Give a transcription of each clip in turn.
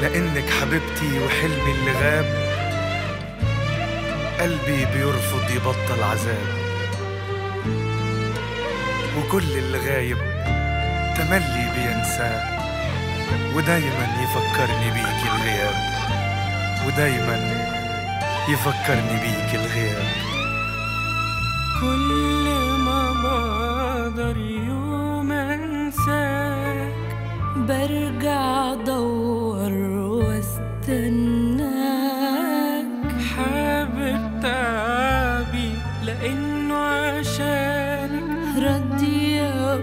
لأنك حبيبتي وحلمي اللي غاب قلبي بيرفض يبطل عذاب وكل اللي غايب تملي بينساه ودايما يفكرني بيك الغياب ودايما يفكرني بيك الغياب كل ما بقدر يوم انساك برجع ادور واستناك حابب تعبي لانه عشانك ردي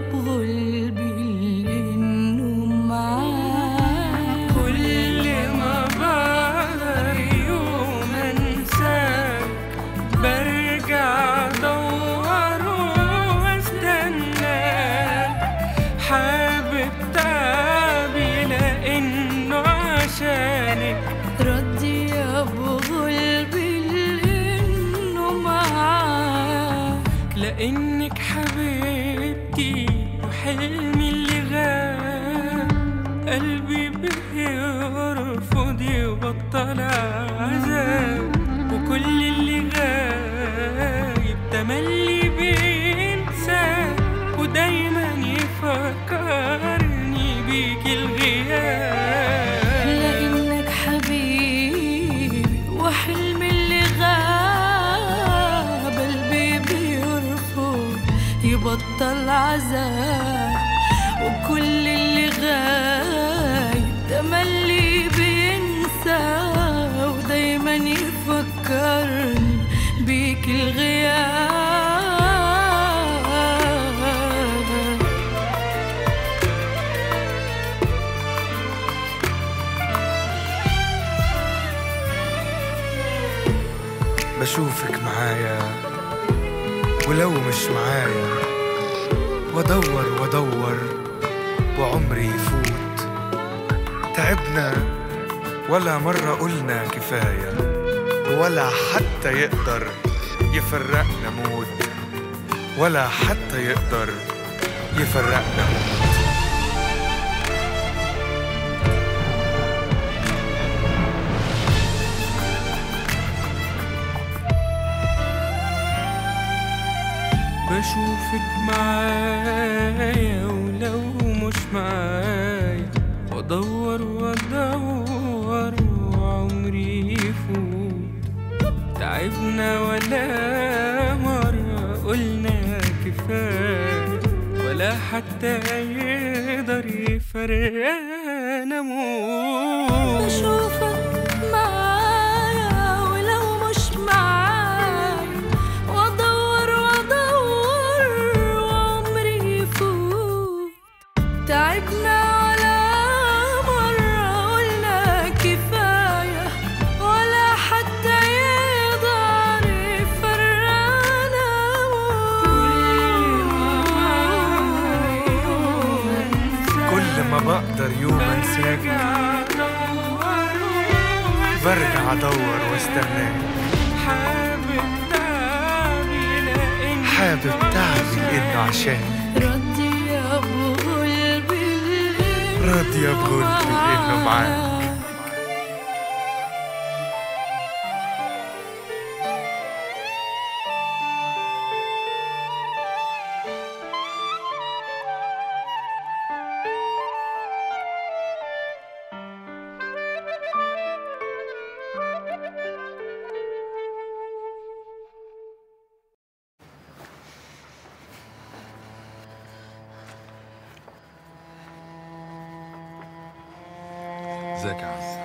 بغلبي لانه معاك كل ما بقدر يوم انساك برجع ادور واستناك حابب تعبي لانه عشانك ردي بغلبي لانه معاك لانك حبيبتي وحلمي اللي غاب قلبي بيرفض يبطل عذاب وكل اللي غايب تملي بينسى ودايما يفكرني بيك الغياب لانك حبيبي وحلمي اللي غاب قلبي بيرفض يبطل عذاب وكل اللي غايب تملي بينسى ودايما يفكرني بيك الغياب بشوفك معايا ولو مش معايا وادور وادور وعمري يفوت تعبنا ولا مرة قلنا كفاية ولا حتى يقدر يفرقنا موت ولا حتى يقدر يفرقنا موت بشوفك معايا ولو مش معايا وادور وادور وعمري يفوت تعبنا ولا مرة قلنا كفاية ولا حتى يقدر يفرقنا موت بشوفك معايا ولو مش معايا وادور وادور وعمري يفوت تعبنا ولا مرة قلنا كفاية ولا حتى يقدر يفرقنا كل ما بقدر يوم انساك برجع ادور واستناك حابب تعبي لأن حابب تعبي انه عشان ردي يا ابو قلبي راضية بغلبي انه معاك ازيك يا عز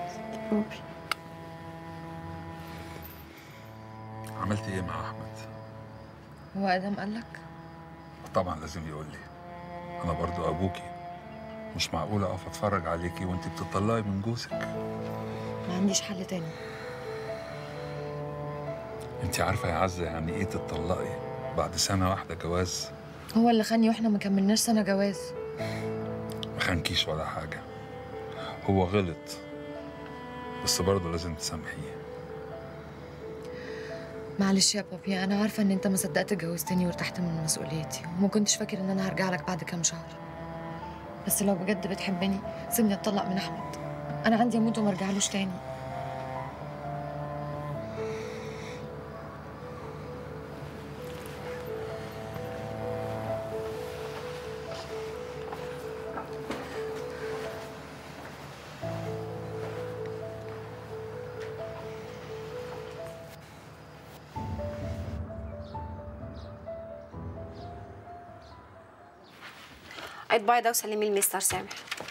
عملت ايه مع احمد هو ادم قال لك طبعا لازم يقول لي انا برضو ابوكي مش معقول اقف اتفرج عليكي وانت بتطلعي من جوزك ما عنديش حل تاني انت عارفه يا عزه يعني ايه تتطلقي بعد سنه واحده جواز هو اللي خاني واحنا ما كملناش سنه جواز ما خانكيش ولا حاجه هو غلط بس برضه لازم تسامحيه معلش يا بابي انا عارفه ان انت ما صدقت اتجوزتني وارتحت من مسؤوليتي وما كنتش فاكر ان انا هرجع لك بعد كام شهر بس لو بجد بتحبني سيبني اتطلق من احمد انا عندي اموت وما ارجعلوش تاني اطبعي ده وسلمي لمستر سامح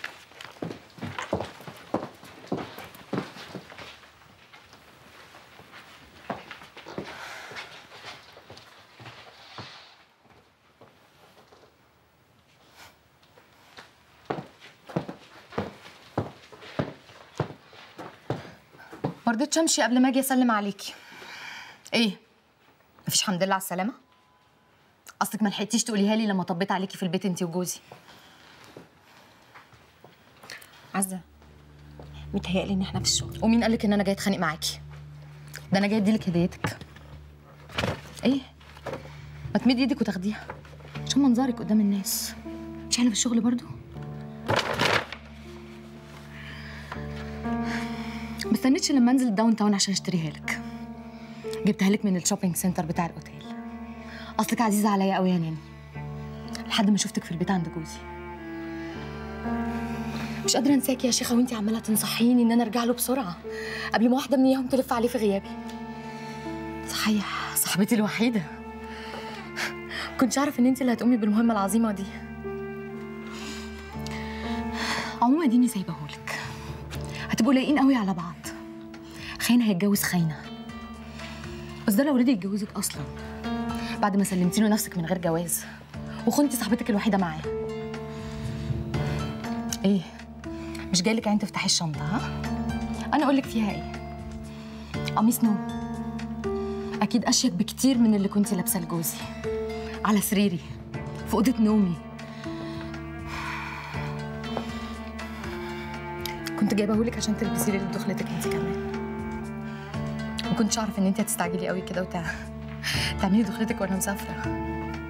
ما رضيتش امشي قبل ما اجي اسلم عليكي ايه مفيش حمد لله على السلامه اصلك ما لحقتيش تقوليها لي لما طبيت عليكي في البيت انت وجوزي عزه متهيألي ان احنا في الشغل ومين قالك ان انا جاي اتخانق معاكي ده انا جاي اديلك هديتك ايه ما تمدي ايدك وتاخديها عشان منظرك قدام الناس مش احنا في الشغل برضو ما استنيتش لما انزل الداون تاون عشان اشتريها لك جبتها لك من الشوبينج سنتر بتاع الاوتيل اصلك عزيزه عليا قوي يا ناني لحد ما شفتك في البيت عند جوزي مش قادره انساكي يا شيخه وانتي عماله تنصحيني ان انا ارجع له بسرعه قبل ما واحده من اياهم تلف عليه في غيابي صحيح صاحبتي الوحيده كنتش اعرف ان انتي اللي هتقومي بالمهمه العظيمه دي عموما اديني سايبهولك هتبقوا لايقين قوي على بعض خاينه هيتجوز خاينه بس ده لو رضي يتجوزك اصلا بعد ما سلمتي له نفسك من غير جواز وخنتي صاحبتك الوحيده معاه ايه مش جايلك عين تفتحي الشنطه ها انا اقول لك فيها ايه قميص نوم اكيد اشيك بكتير من اللي كنتي لابسه لجوزي على سريري في اوضه نومي كنت جايبهولك عشان تلبسي لي لدخلتك انت كمان ما كنتش اعرف ان انت هتستعجلي قوي كده وتع... تعملي دخلتك وانا مسافره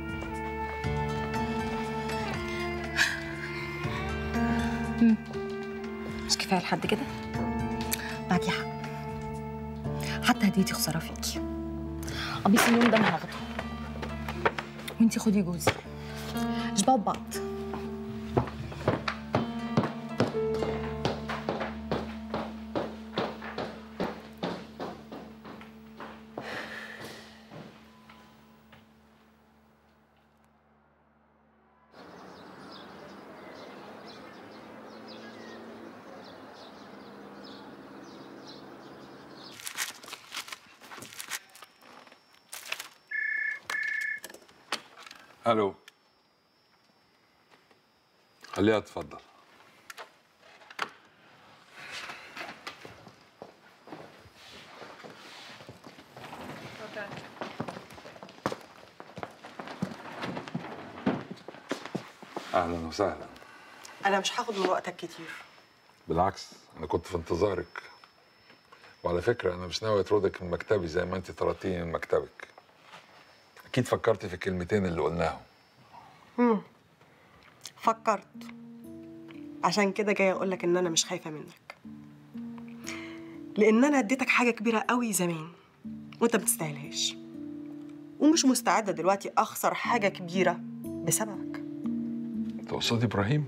مم. مش كفايه لحد كده معاكي حق حتى هديتي خساره فيكي قميص النوم ده انا هاخده وانتي خدي جوزي اشبعوا ببعض الو خليها تفضل اهلا وسهلا انا مش هاخد من وقتك كتير بالعكس انا كنت في انتظارك وعلى فكره انا مش ناوي اطردك من مكتبي زي ما انت طردتيني من مكتبك اكيد فكرتي في الكلمتين اللي قلناهم فكرت عشان كده جايه اقول لك ان انا مش خايفه منك لان انا اديتك حاجه كبيره قوي زمان وانت ما بتستاهلهاش ومش مستعده دلوقتي اخسر حاجه كبيره بسببك تقصدي ابراهيم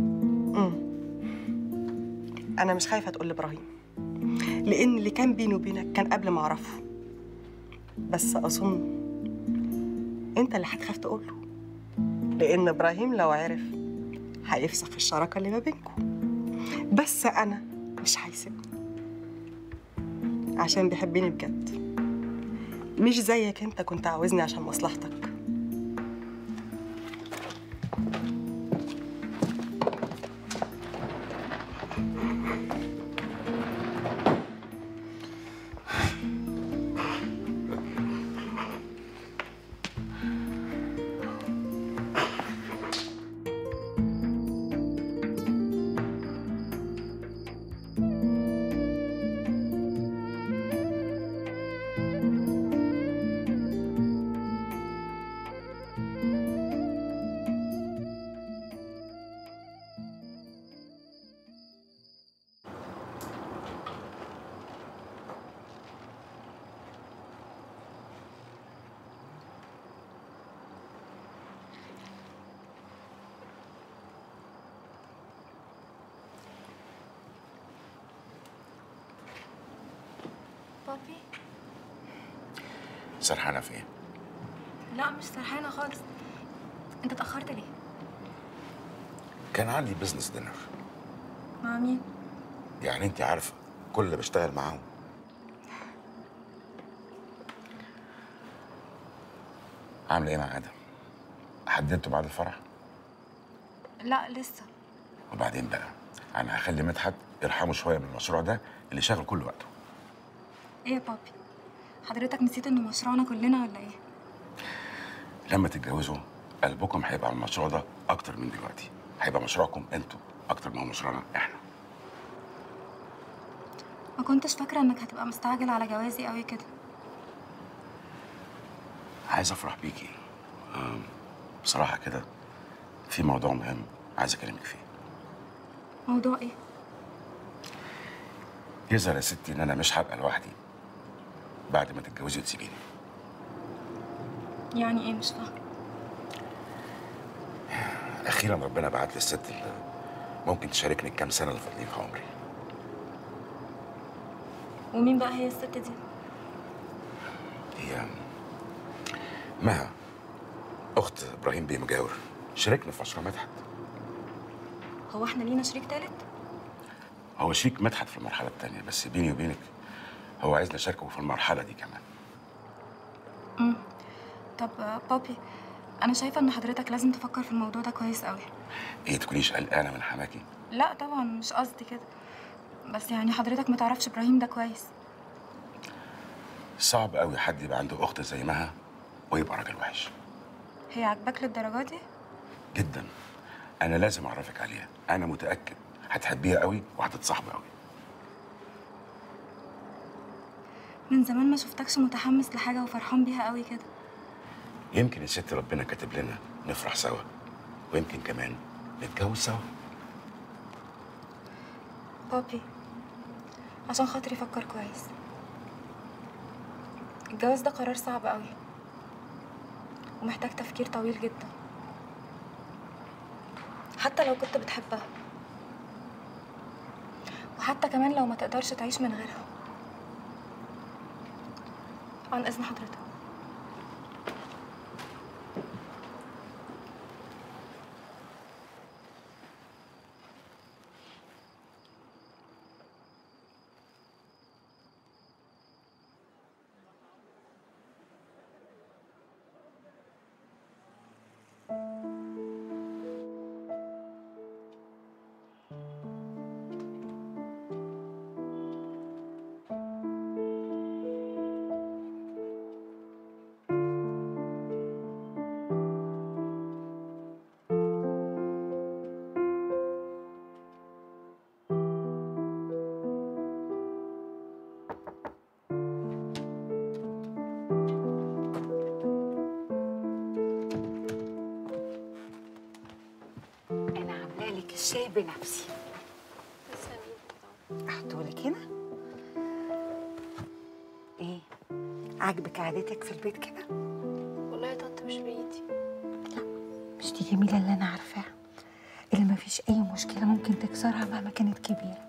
انا مش خايفه تقول لابراهيم لان اللي كان بيني وبينك كان قبل ما اعرفه بس اظن انت اللي هتخاف تقول له لان ابراهيم لو عرف هيفسخ الشراكه اللي ما بينكم بس انا مش هيسيبني عشان بيحبني بجد مش زيك انت كنت عاوزني عشان مصلحتك بابي سرحانه في ايه؟ لا مش سرحانه خالص انت اتاخرت ليه كان عندي بزنس دينر مع مين يعني انت عارفه كل اللي بشتغل معاهم عامله ايه مع ادم؟ حددتوا بعد الفرح؟ لا لسه وبعدين بقى انا هخلي مدحت يرحمه شويه من المشروع ده اللي شاغل كل وقته ايه يا بابي حضرتك نسيت انه مشروعنا كلنا ولا ايه لما تتجوزوا قلبكم هيبقى على المشروع ده اكتر من دلوقتي هيبقى مشروعكم انتوا اكتر ما هو مشروعنا احنا ما كنتش فاكره انك هتبقى مستعجل على جوازي قوي كده عايز افرح بيكي آم، بصراحه كده في موضوع مهم عايز اكلمك فيه موضوع ايه يظهر يا ستي ان انا مش هبقى لوحدي بعد ما تتجوزي وتسيبيني يعني ايه مش فاهمه اخيرا ربنا بعت لي الست اللي ممكن تشاركني الكام سنه اللي فاضلين في عمري ومين بقى هي الست دي هي مها اخت ابراهيم بيه مجاور شاركنا في مشروع مدحت هو احنا لينا شريك تالت هو شريك مدحت في المرحله الثانيه بس بيني وبينك هو عايزني اشاركه في المرحله دي كمان امم طب آه، بابي انا شايفه ان حضرتك لازم تفكر في الموضوع ده كويس قوي ايه تكونيش قلقانه من حماكي لا طبعا مش قصدي كده بس يعني حضرتك ما تعرفش ابراهيم ده كويس صعب قوي حد يبقى عنده اخت زي مها ويبقى راجل وحش هي عاجباك للدرجه دي جدا انا لازم اعرفك عليها انا متاكد هتحبيها قوي وهتتصاحبوا قوي من زمان ما شفتكش متحمس لحاجه وفرحان بيها قوي كده يمكن يا ست ربنا كاتب لنا نفرح سوا ويمكن كمان نتجوز سوا بابي عشان خاطري فكر كويس الجواز ده قرار صعب قوي ومحتاج تفكير طويل جدا حتى لو كنت بتحبها وحتى كمان لو ما تقدرش تعيش من غيرها عن اذن حضرتك انا عامله لك الشاي بنفسي احطهولك هنا ايه عاجبك قعدتك في البيت كده والله يا طنط مش بايدي مش دي جميله اللي انا عارفاها اللي ما فيش اي مشكله ممكن تكسرها مهما كانت كبيره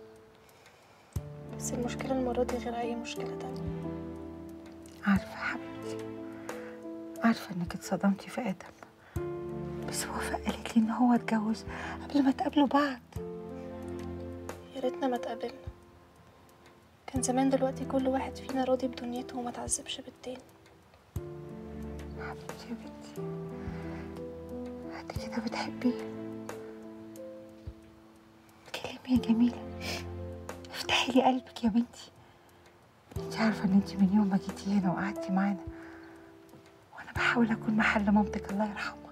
بس المشكله المره دي غير اي مشكله تانية عارفه يا حبيبتي عارفه انك اتصدمتي في ادم بس وفاء قالت لي ان هو اتجوز قبل ما تقابلوا بعض يا ريتنا ما اتقابلنا كان زمان دلوقتي كل واحد فينا راضي بدنيته وما تعذبش بالتاني حبيبتي يا بنتي انت كده بتحبيه كلمي يا جميلة افتحي لي قلبك يا بنتي انت عارفة ان انت من يوم ما جيتي هنا وقعدتي معانا وانا بحاول اكون محل مامتك الله يرحمها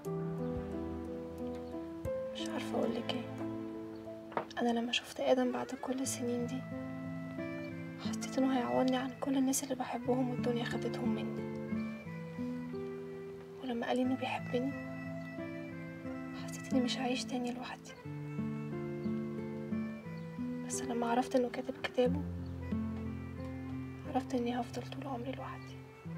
مش عارفه اقول لك ايه انا لما شفت ادم بعد كل السنين دي حسيت انه هيعوضني عن كل الناس اللي بحبهم والدنيا خدتهم مني ولما قال لي انه بيحبني حسيت اني مش هعيش تاني لوحدي بس لما عرفت انه كاتب كتابه عرفت اني هفضل طول عمري لوحدي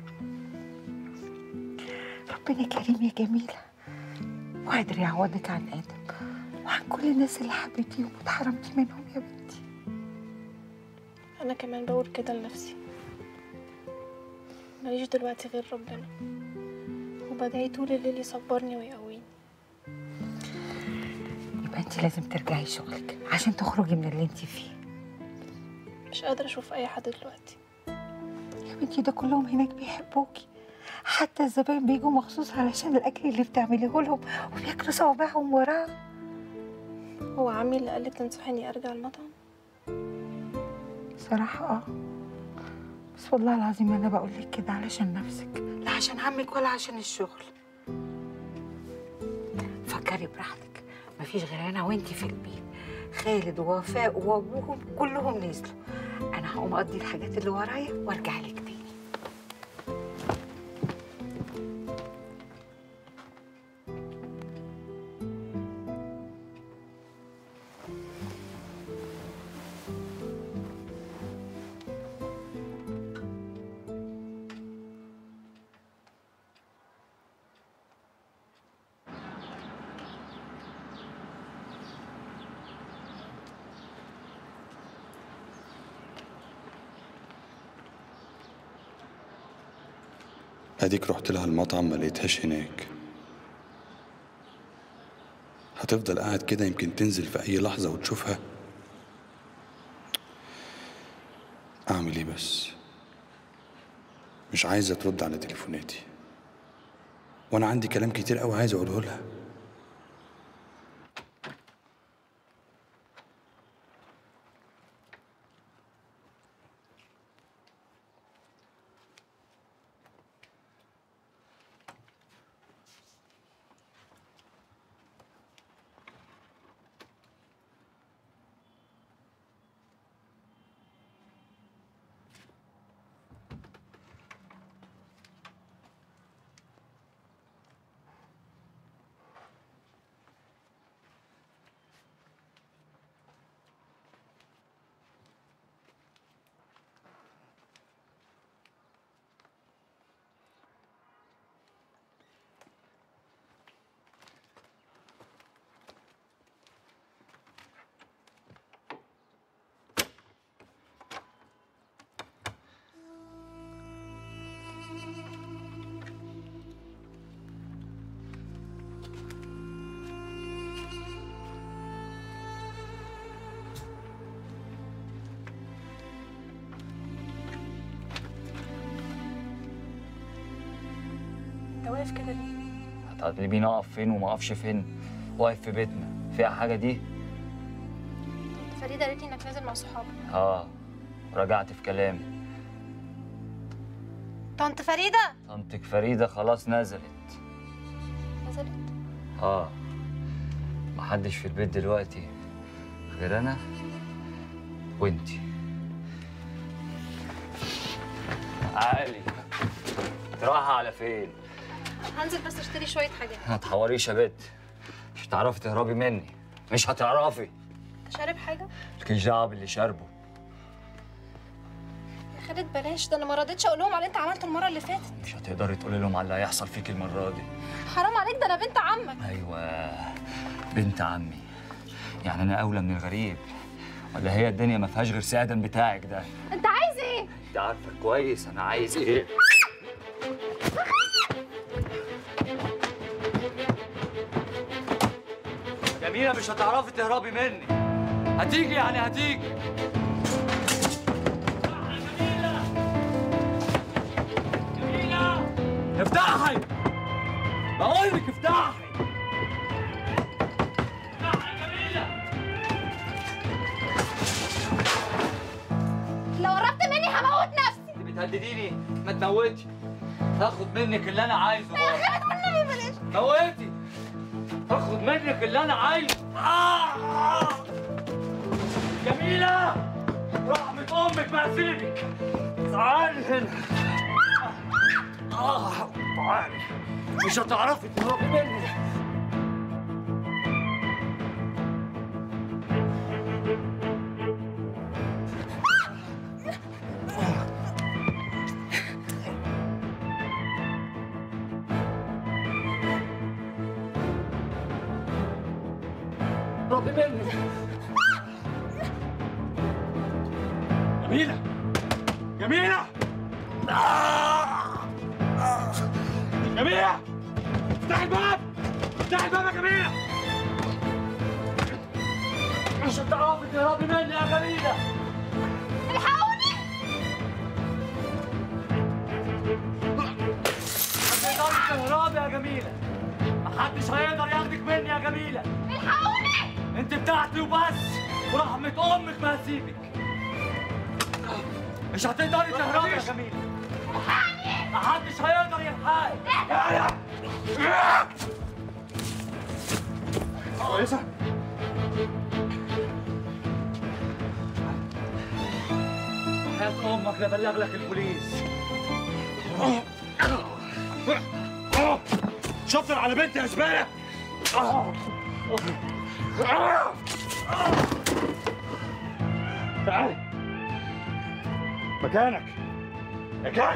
ربنا كريم يا جميلة وقادر يعوضك عن ادم وعن كل الناس اللي حبيتيهم واتحرمتي منهم يا بنتي انا كمان بقول كده لنفسي ماليش دلوقتي غير ربنا وبدعي طول الليل يصبرني ويقويني يبقى انت لازم ترجعي شغلك عشان تخرجي من اللي انت فيه مش قادرة أشوف أي حد دلوقتي يا بنتي ده كلهم هناك بيحبوكي حتى الزباين بيجوا مخصوص علشان الاكل اللي بتعمليه لهم وبياكلوا صوابعهم وراه هو عمي اللي قالك تنصحيني إني أرجع المطعم صراحة اه بس والله العظيم انا بقول لك كده علشان نفسك لا عشان عمك ولا عشان الشغل فكري براحتك مفيش غير انا وانتي في البيت خالد ووفاء وابوهم كلهم نزلوا انا هقوم اقضي الحاجات اللي ورايا وارجع لك تاني اديك رحت لها المطعم ما لقيتهاش هناك هتفضل قاعد كده يمكن تنزل في اي لحظة وتشوفها اعمل ايه بس مش عايزة ترد على تليفوناتي وانا عندي كلام كتير قوي عايز اقوله لها أنت واقف كده ليه؟ هتطلبيني اقف فين وما اقفش فين واقف في بيتنا فيها حاجه دي طنط فريدة قالت لي إنك نازل مع صحابك اه رجعت في كلامي طنط فريدة طنطك فريده خلاص نزلت نزلت اه محدش في البيت دلوقتي غير انا وانتي عالي تروحي على فين هنزل بس أشتري شوية حاجات ما تحوريش يا بت مش هتعرفي تهربي مني مش هتعرفي أنت شارب حاجة؟ مالكيش دعوه باللي شاربه يا خالد بلاش ده أنا ما رضيتش أقول لهم على اللي أنت عملته المرة اللي فاتت مش هتقدري تقولي لهم على اللي هيحصل فيك المره دي حرام عليك ده أنا بنت عمك ايوه بنت عمي يعني انا اولى من الغريب ولا هي الدنيا ما فيهاش غير سادن بتاعك ده أنت عايز إيه؟ انت عارفه كويس انا عايز ايه جميلة مش هتعرفي تهربي مني هتيجي يعني هتيجي جميلة افتحي بقول لك افتحي لو قربت مني هموت نفسي انت بتهدديني ما تموتي هاخد منك اللي انا عايزه يا برضه. خالد والنبي بلاش موتي هاخد منك اللي انا عايزه آه! جميلة رحمة أمك ما سيبك تعالي هنا آه تعالي مش هتعرفي تهربي مني اهربي مني جميلة جميلة آه! جميلة افتح الباب افتح الباب يا جميلة عشان تعرفي تهربي مني يا جميلة الحقوني هتقدري تهربي يا جميلة محدش هيقدر ياخدك مني يا جميلة الحقوني انت بتاعتي وبس ورحمة امك ما هسيبك مش هتقدري تهربي يا جميلة محدش هيقدر يلحقك كويسة؟ حياة امك لا بلغ لك البوليس شطر على بنتي يا زبالة تعال مكانك مكانك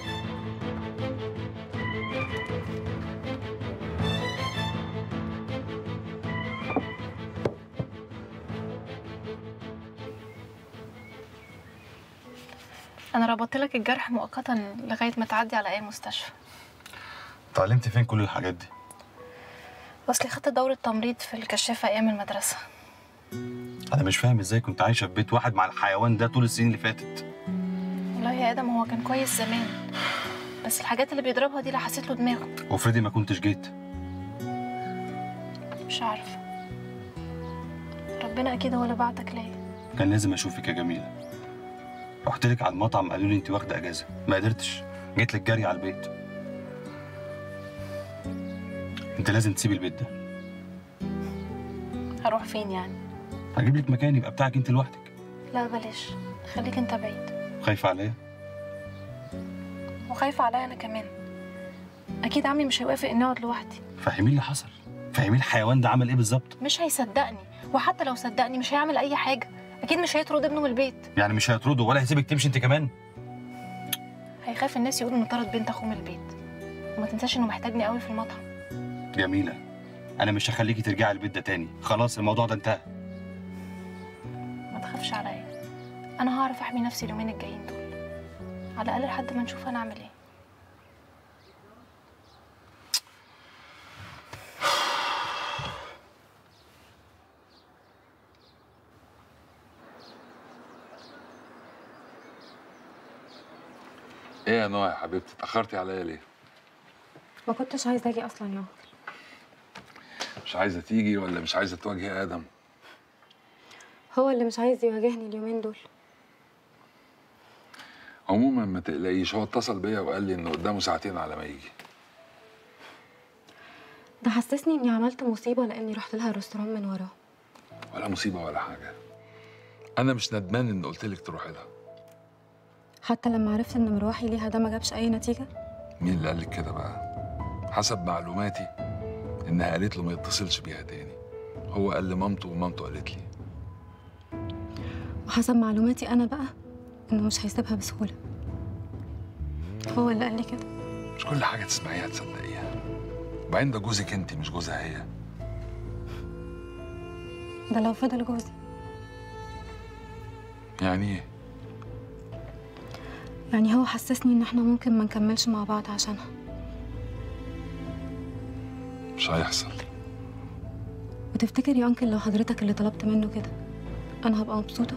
انا ربطت لك الجرح مؤقتا لغايه ما تعدي على اي مستشفى اتعلمت فين كل الحاجات دي؟ اصلي خدت دوره تمريض في الكشافه ايام المدرسه أنا مش فاهم إزاي كنت عايشة في بيت واحد مع الحيوان ده طول السنين اللي فاتت والله يا ادم هو كان كويس زمان بس الحاجات اللي بيضربها دي لحست له دماغه وفريدي ما كنتش جيت مش عارفه ربنا اكيد هو اللي بعتك ليا كان لازم أشوفك يا جميلة رحت لك على المطعم قالوا لي أنت واخدة أجازة ما قدرتش جيت لك جري على البيت أنت لازم تسيبي البيت ده هروح فين يعني هجيب لك مكان يبقى بتاعك أنت لوحدك لا بلاش خليك انت بعيد خايفة عليا وخايفه عليا انا كمان اكيد عمي مش هيوافق اني اقعد لوحدي فهمي اللي حصل فهمي الحيوان ده عمل إيه بالظبط مش هيصدقني وحتى لو صدقني مش هيعمل اي حاجه اكيد مش هيطرد ابنه من البيت يعني مش هيطرده ولا هيسيبك تمشي أنت كمان هيخاف الناس يقولوا انه طرد بنت اخوه من البيت وما تنساش انه محتاجني قوي في المطعم جميلة أنا مش هخليكي ترجعي البيت ده تاني خلاص الموضوع ده انتهى ما تخافش عليا انا هعرف احمي نفسي اليومين الجايين دول على الاقل لحد ما نشوف هنعمل ايه ايه يا نوع يا حبيبتي اتاخرتي عليا ليه ما كنتش عايزه اجي اصلا يا مش عايزه تيجي ولا مش عايزه تواجهي ادم هو اللي مش عايز يواجهني اليومين دول عموما ما تقلقيش هو اتصل بيا وقال لي انه قدامه ساعتين على ما يجي ده حسسني اني عملت مصيبه لاني رحت لها الريستوران من وراه ولا مصيبه ولا حاجه انا مش ندمان ان قلت لك تروحي لها حتى لما عرفت ان مروحي ليها ده ما جابش اي نتيجه مين اللي قال لك كده بقى حسب معلوماتي انها قالت له ما يتصلش بيها تاني هو قال لمامته ومامته قالت لي وحسب معلوماتي انا بقى انه مش هيسيبها بسهوله هو اللي قال لي كده مش كل حاجه تسمعيها تصدقيها وبعدين ده جوزك انت مش جوزها هي ده لو فضل جوزي يعني ايه يعني هو حسسني ان احنا ممكن ما نكملش مع بعض عشانها مش هيحصل وتفتكر يا انكل لو حضرتك اللي طلبت منه كده انا هبقى مبسوطه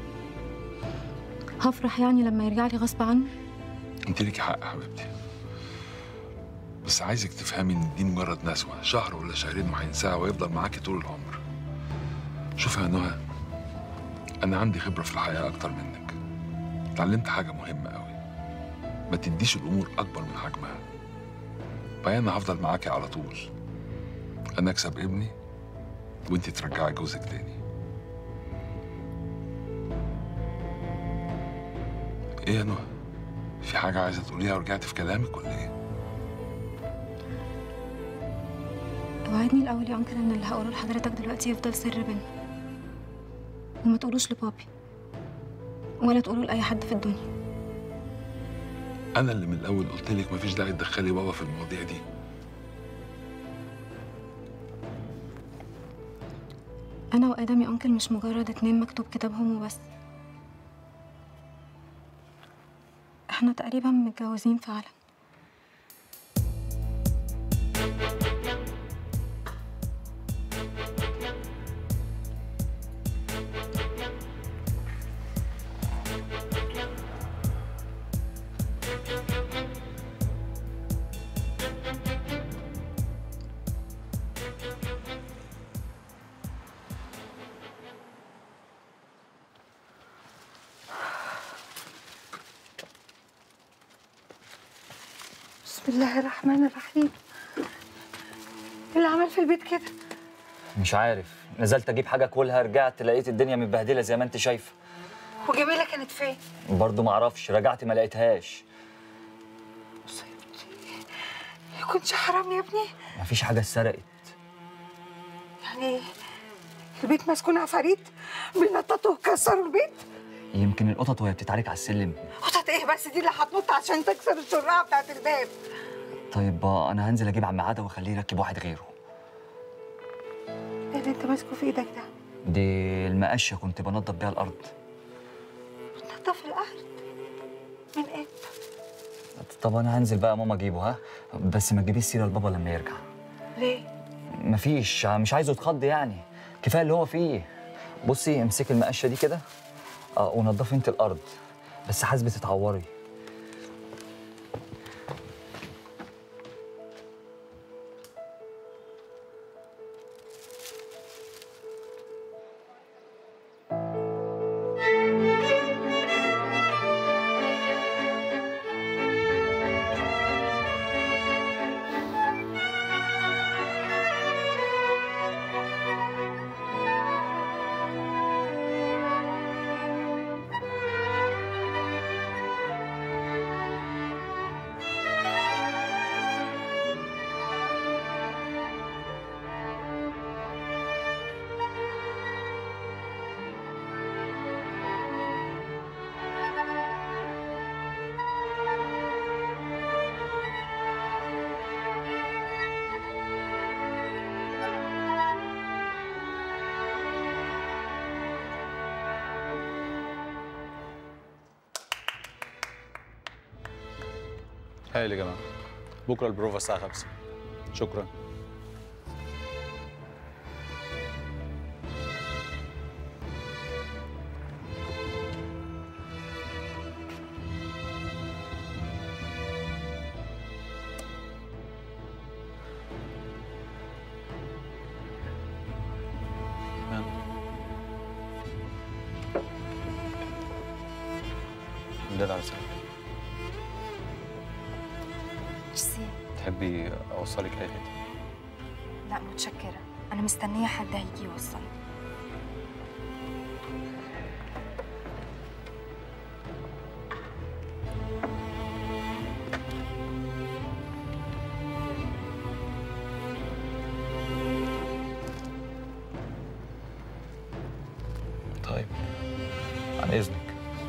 هفرح يعني لما يرجع لي غصب عني انت ليكي حق يا حبيبتي بس عايزك تفهمي ان دي مجرد نسوة شهر ولا شهرين وهينساها ويفضل معاكي طول العمر شوفي يا نهى انا عندي خبرة في الحياة اكتر منك اتعلمت حاجة مهمة قوي ما تديش الامور اكبر من حجمها بعدين انا هفضل معاكي على طول انا اكسب ابني وانت ترجعي جوزك تاني ايه يا نهى في حاجة عايزة تقوليها ورجعتي في كلامك ولا ايه؟ اوعدني الاول يا انكل ان اللي هقوله لحضرتك دلوقتي يفضل سر بينا وما تقولوش لبابي ولا تقولوا لاي حد في الدنيا أنا اللي من الأول قلت لك مفيش داعي تدخلي بابا في المواضيع دي انا وادم يا انكل مش مجرد اتنين مكتوب كتابهم وبس احنا تقريبا متجوزين فعلا بسم الله الرحمن الرحيم ايه اللي عمل في البيت كده مش عارف نزلت اجيب حاجه اكلها رجعت لقيت الدنيا متبهدله زي ما انت شايفه وجميله كانت فين برضه ما اعرفش رجعت ما لقيتهاش يكونش حرام يا ابني مفيش حاجه اتسرقت يعني البيت مسكون عفاريت بينططوا وكسروا البيت يمكن القطط وهي بتتعارك على السلم قطط ايه بس دي اللي هتنط عشان تكسر الشراعه بتاعت الباب طيب آه، انا هنزل اجيب عم عاده واخليه يركب واحد غيره ايه اللي انت ماسكه في ايدك ده دي المقشه كنت بنضف بيها الارض نضف الارض من امتى طب انا هنزل بقى يا ماما اجيبه ها بس ما تجيبيش سيره لبابا لما يرجع ليه مفيش مش عايزه يتخض يعني كفايه اللي هو فيه بصي امسكي المقشه دي كده اه ونضفي انت الارض بس حاسبه تتعوري هايل يا جماعه بكره البروفا الساعه 5 شكرا مداد على السلامه ميرسي تحبي اوصلك اي حته لا متشكرة أنا مستنية حد هيجي يوصل طيب عن اذنك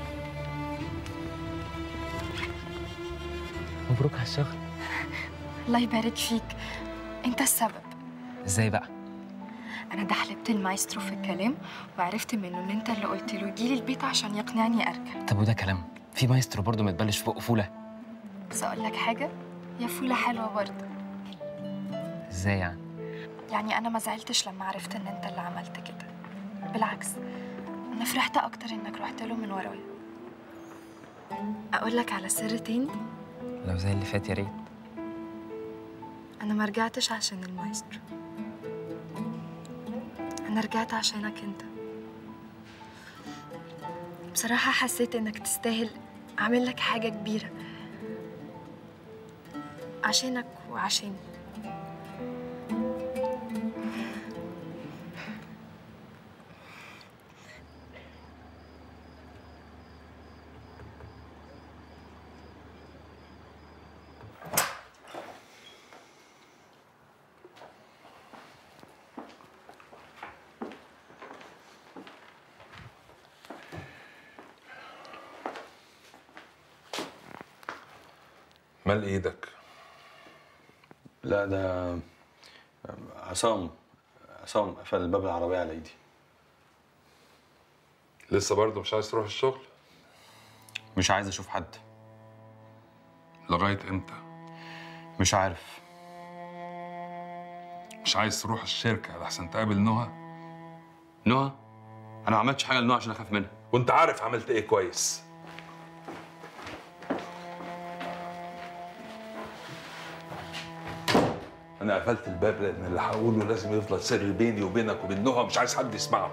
مبروك على الشغل الله يبارك فيك أنت السبب ازاي بقى أنا دحلبت المايسترو في الكلام وعرفت منه إن أنت اللي قلت له يجيلي البيت عشان يقنعني أركب طب وده كلام في مايسترو برضه متبلش فوق فوله بس أقول لك حاجة يا فولة حلوة برضه ازاي يعني يعني أنا ما زعلتش لما عرفت إن أنت اللي عملت كده بالعكس أنا فرحت أكتر إنك رحت له من ورايا أقول لك على سر تاني لو زي اللي فات يا ريت أنا ما رجعتش عشان المايسترو أنا رجعت عشانك أنت بصراحة حسيت إنك تستاهل أعمل لك حاجة كبيرة عشانك وعشاني مال ايدك لا ده عصام عصام قفل باب العربيه على ايدي لسه برضه مش عايز تروح الشغل مش عايز اشوف حد لغايه امتى مش عارف مش عايز تروح الشركه لحسن تقابل نهى نهى انا ما عملتش حاجه لنهى عشان اخاف منها وانت عارف عملت ايه كويس انا قفلت الباب لان اللي هقوله لازم يفضل سر بيني وبينك وبين نهى مش عايز حد يسمعه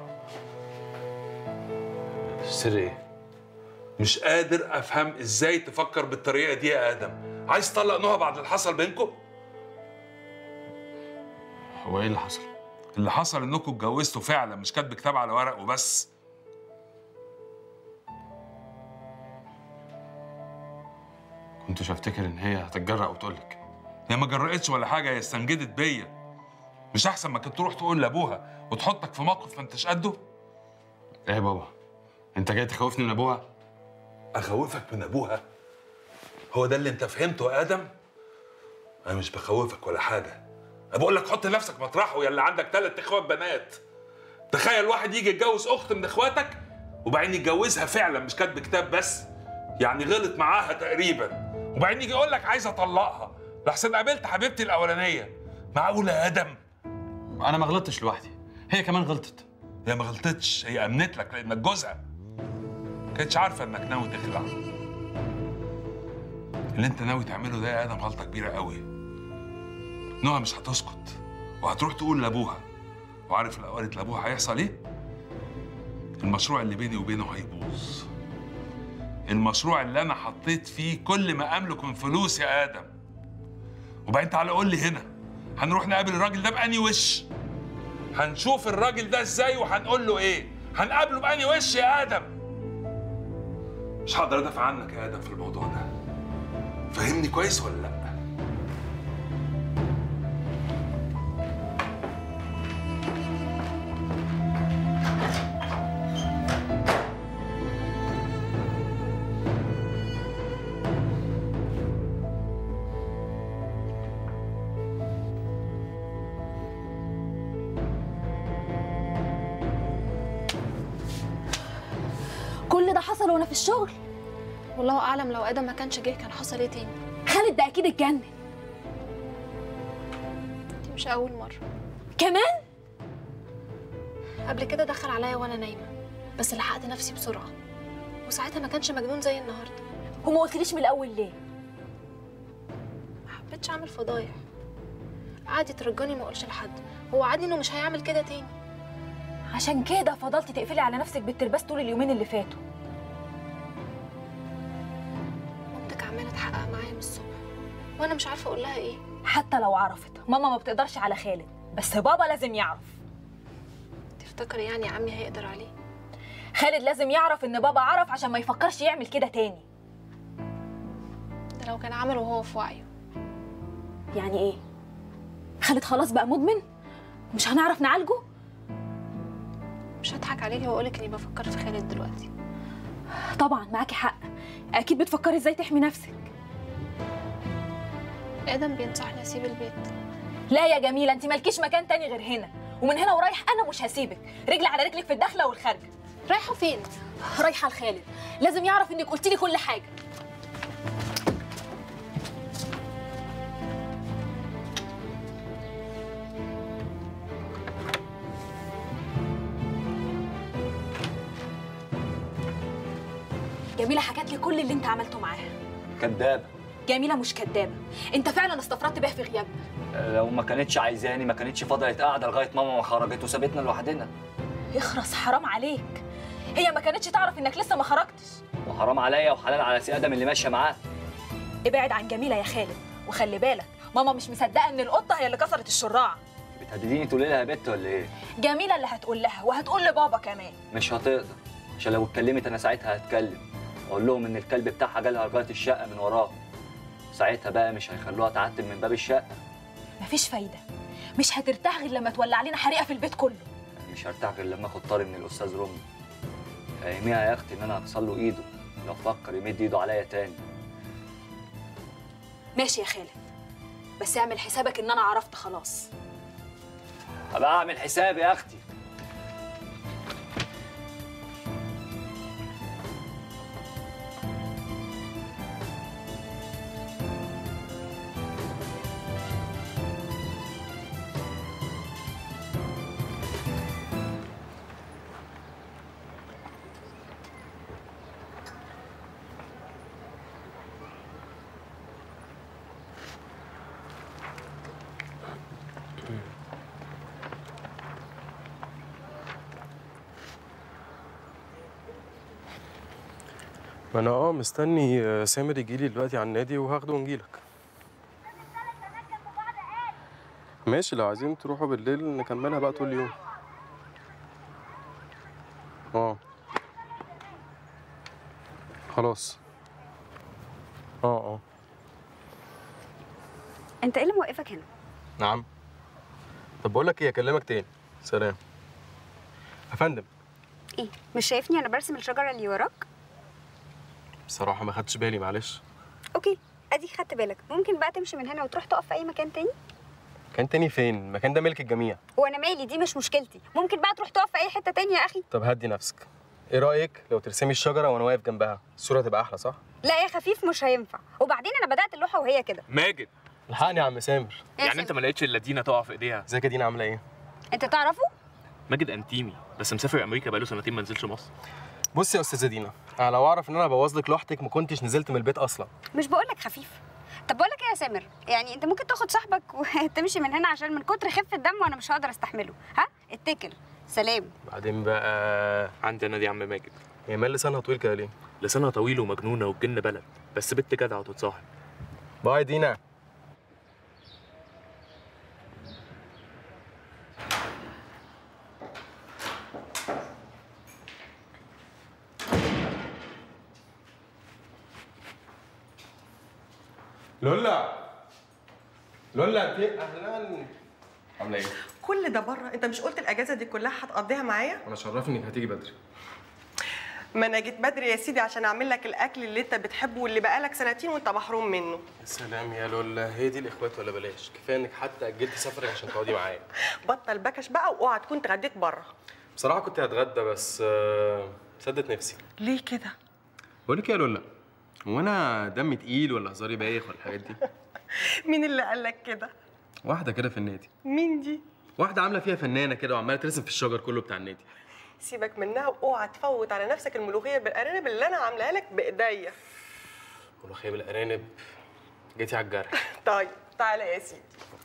سر ايه؟ مش قادر افهم ازاي تفكر بالطريقه دي يا ادم عايز تطلق نهى بعد اللي حصل بينكم هو ايه اللي حصل؟ اللي حصل انكم اتجوزتوا فعلا مش كاتب كتاب على ورق وبس كنتش افتكر ان هي هتتجرأ وتقول لك هي ما جرأتش ولا حاجه هي استنجدت بيا مش احسن ما كنت تروح تقول لابوها وتحطك في موقف ما انتش قده ايه يا بابا؟ انت جاي تخوفني من ابوها؟ اخوفك من ابوها هو ده اللي انت فهمته يا ادم انا مش بخوفك ولا حاجه انا بقول لك حط نفسك مطرحه يا اللي عندك ثلاث اخوات بنات تخيل واحد يجي يتجوز اخت من اخواتك وبعدين يتجوزها فعلا مش كاتب كتاب بس يعني غلط معاها تقريبا وبعدين يجي يقول لك عايز اطلقها لحسن قابلت حبيبتي الاولانيه معقوله يا ادم انا ما غلطتش لوحدي هي كمان غلطت هي ما غلطتش هي امنت لك لانك جوزها كانتش عارفه انك ناوي تخلع اللي انت ناوي تعمله ده يا ادم غلطه كبيره قوي نهى مش هتسكت وهتروح تقول لابوها وعارف لو قالت لابوها هيحصل ايه المشروع اللي بيني وبينه هيبوظ المشروع اللي انا حطيت فيه كل ما املك من فلوس يا ادم وبعدين تعالى قول لي هنا هنروح نقابل الراجل ده بأني وش هنشوف الراجل ده ازاي وهنقول له ايه هنقابله بأني وش يا ادم مش هقدر ادافع عنك يا ادم في الموضوع ده فهمني كويس ولا لا كل ده حصل وانا في الشغل والله اعلم لو ادم ما كانش جه كان حصل ايه تاني خالد ده اكيد اتجنن دي مش اول مره كمان قبل كده دخل عليا وانا نايمه بس لحقت نفسي بسرعه وساعتها ما كانش مجنون زي النهارده وما قلتليش من الاول ليه ما حبيتش اعمل فضايح قعد يترجاني ما اقولش لحد هو وعدني انه مش هيعمل كده تاني عشان كده فضلتي تقفلي على نفسك بالترباس طول اليومين اللي فاتوا مامتك عماله تحقق معايا من الصبح وانا مش عارفه اقول لها ايه حتى لو عرفت ماما ما بتقدرش على خالد بس بابا لازم يعرف تفتكري يعني عمي هيقدر عليه خالد لازم يعرف ان بابا عرف عشان ما يفكرش يعمل كده تاني ده لو كان عمله وهو في وعيه يعني ايه خالد خلاص بقى مدمن مش هنعرف نعالجه مش هضحك عليكي واقولك اني بفكر في خالد دلوقتي طبعا معاكي حق اكيد بتفكري ازاي تحمي نفسك ادم بينصحني اسيب البيت لا يا جميله انت مالكيش مكان تاني غير هنا ومن هنا ورايح انا مش هسيبك رجلي على رجلك في الداخله والخارجه رايحه فين رايحه لخالد لازم يعرف انك قلتي لي كل حاجه جميله حكت لي كل اللي انت عملته معاها كدابه جميله مش كدابه انت فعلا استفردت بيها في غيابها لو ما كانتش عايزاني ما كانتش فضلت قاعده لغايه ماما ما خرجت وسابتنا لوحدنا اخرس حرام عليك هي ما كانتش تعرف انك لسه ما خرجتش وحرام عليا وحلال على سي ادم اللي ماشيه معاه ابعد عن جميله يا خالد وخلي بالك ماما مش مصدقه ان القطه هي اللي كسرت الشراع بتهدديني تقولي لها يا بت ولا ايه جميله اللي هتقول لها وهتقول لبابا كمان مش هتقدر عشان لو اتكلمت انا ساعتها هتكلم اقول لهم ان الكلب بتاعها جالها لغايه الشقه من وراهم ساعتها بقى مش هيخلوها تعتب من باب الشقه مفيش فايده مش هترتاح غير لما تولع علينا حريقه في البيت كله مش هرتاح غير لما اخد طاري من الاستاذ رمي فاهميها يا اختي ان انا هكسر له ايده لو فكر يمد ايده عليا تاني ماشي يا خالد بس اعمل حسابك ان انا عرفت خلاص هبقى اعمل حسابي يا اختي ما انا اه مستني آه، سامر يجي لي دلوقتي على النادي وهاخده ونجيلك ماشي لو عايزين تروحوا بالليل نكملها بقى طول اليوم اه خلاص اه اه انت ايه اللي موقفك هنا نعم طب بقول لك ايه اكلمك تاني سلام يا فندم ايه مش شايفني انا برسم الشجره اللي وراك بصراحه ما خدتش بالي معلش اوكي ادي خدت بالك ممكن بقى تمشي من هنا وتروح تقف في اي مكان تاني كان تاني فين المكان ده ملك الجميع وانا مالي دي مش مشكلتي ممكن بقى تروح تقف في اي حته تانية يا اخي طب هدي نفسك ايه رايك لو ترسمي الشجره وانا واقف جنبها الصوره تبقى احلى صح لا يا خفيف مش هينفع وبعدين انا بدات اللوحه وهي كده ماجد الحقني يا عم سامر يعني انت ما لقيتش الا دينا تقع في ايديها ازيك يا دينا عامله ايه انت تعرفه ماجد انتيمي بس مسافر امريكا بقاله سنتين ما نزلش مصر بصي يا استاذه دينا انا لو اعرف ان انا بوظ لك لوحتك ما كنتش نزلت من البيت اصلا مش بقول لك خفيف طب بقول لك ايه يا سامر يعني انت ممكن تاخد صاحبك وتمشي من هنا عشان من كتر خفه الدم وانا مش هقدر استحمله ها اتكل سلام بعدين بقى عندي انا دي عم ماجد هي مال لسانها طويل كده ليه لسانها طويل ومجنونه والجن بلد بس بنت جدعه وتتصاحب باي دينا لولا لولا انت اهلا عامله ايه؟ كل ده بره انت مش قلت الاجازه دي كلها هتقضيها معايا انا شرفني انك هتيجي بدري ما انا جيت بدري يا سيدي عشان اعمل لك الاكل اللي انت بتحبه واللي بقالك سنتين وانت محروم منه يا سلام يا لولا هي دي الاخوات ولا بلاش كفايه انك حتى اجلت سفرك عشان تقعدي معايا بطل بكش بقى واوعى تكون اتغديت بره بصراحه كنت هتغدى بس آه، سدت نفسي ليه كده بقول لك إيه يا لولا هو انا دمي تقيل ولا هزاري بايخ ولا الحاجات دي مين اللي قال لك كده واحده كده في النادي مين دي واحده عامله فيها فنانه كده وعماله ترسم في الشجر كله بتاع النادي سيبك منها واوعى تفوت على نفسك الملوخيه بالارانب اللي انا عاملاها لك بايديا ملوخيه بالارانب جيتي على الجرح طيب تعالى يا سيدي